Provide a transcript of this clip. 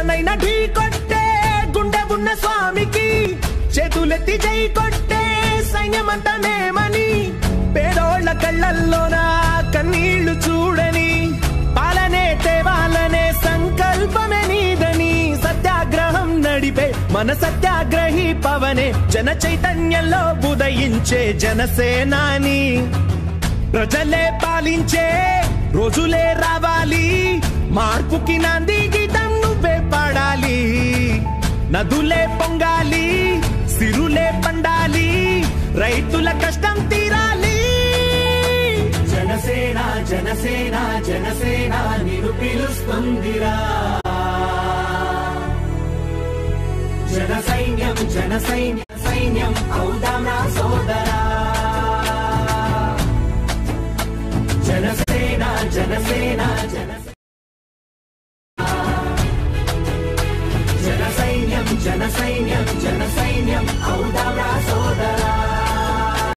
కొండనైనా ఢీ కొట్టే గుండె ఉన్న స్వామికి చేతులెత్తి జై కొట్టే సైన్యమంతా మేమని పేదోళ్ల కళ్ళల్లోన కన్నీళ్లు చూడని పాలనే తేవాలనే సంకల్పమే నీదని సత్యాగ్రహం నడిపే మన సత్యాగ్రహి పవనే జన చైతన్యంలో ఉదయించే జనసేనాని ప్రజలే పాలించే రోజులే రావాలి మార్పుకి నాంది గీతం నువ్వే పాడాలి నదులే పొంగాలి సిరులే పండాలి రైతుల కష్టం తీరాలి జనసేన జనసేన జనసేన నిరు పిలుస్తుందిరా